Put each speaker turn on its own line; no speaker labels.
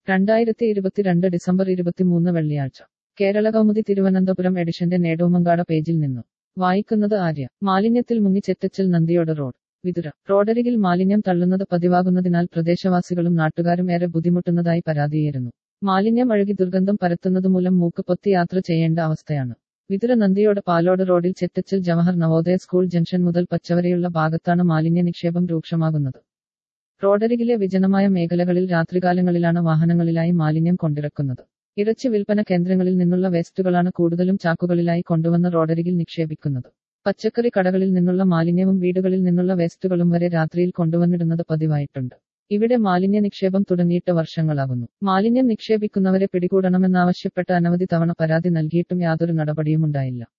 രണ്ടായിരത്തി ഇരുപത്തിരണ്ട് ഡിസംബർ ഇരുപത്തിമൂന്ന് വെള്ളിയാഴ്ച കേരള കൗമുദി തിരുവനന്തപുരം എഡിഷന്റെ നേടോമങ്കാട പേജിൽ നിന്നും വായിക്കുന്നത് ആര്യ മാലിന്യത്തിൽ മുങ്ങി ചെത്തച്ചൽ നന്ദിയോട് റോഡ് വിതുര റോഡരികിൽ മാലിന്യം തള്ളുന്നത് പതിവാകുന്നതിനാൽ പ്രദേശവാസികളും നാട്ടുകാരും ഏറെ ബുദ്ധിമുട്ടുന്നതായി പരാതിയേറുന്നു മാലിന്യം അഴുകി ദുർഗന്ധം പരത്തുന്നതുമൂലം മൂക്ക് പൊത്തി യാത്ര ചെയ്യേണ്ട അവസ്ഥയാണ് വിതുര നന്ദിയോട് പാലോട് റോഡിൽ ചെത്തച്ചൽ ജവഹർ നവോദയ സ്കൂൾ ജംഗ്ഷൻ മുതൽ പച്ചവരെയുള്ള ഭാഗത്താണ് മാലിന്യ നിക്ഷേപം രൂക്ഷമാകുന്നത് റോഡരികിലെ വിജനമായ മേഖലകളിൽ രാത്രികാലങ്ങളിലാണ് വാഹനങ്ങളിലായി മാലിന്യം കൊണ്ടിറക്കുന്നത് ഇറച്ചി വിൽപ്പന കേന്ദ്രങ്ങളിൽ നിന്നുള്ള വേസ്റ്റുകളാണ് കൂടുതലും ചാക്കുകളിലായി കൊണ്ടുവന്ന് റോഡരികിൽ നിക്ഷേപിക്കുന്നത് പച്ചക്കറി കടകളിൽ നിന്നുള്ള മാലിന്യവും വീടുകളിൽ നിന്നുള്ള വേസ്റ്റുകളും വരെ രാത്രിയിൽ കൊണ്ടുവന്നിടുന്നത് പതിവായിട്ടുണ്ട് ഇവിടെ മാലിന്യ നിക്ഷേപം തുടങ്ങിയിട്ട് വർഷങ്ങളാകുന്നു മാലിന്യം നിക്ഷേപിക്കുന്നവരെ പിടികൂടണമെന്നാവശ്യപ്പെട്ട് അനവധി തവണ പരാതി നൽകിയിട്ടും യാതൊരു നടപടിയും ഉണ്ടായില്ല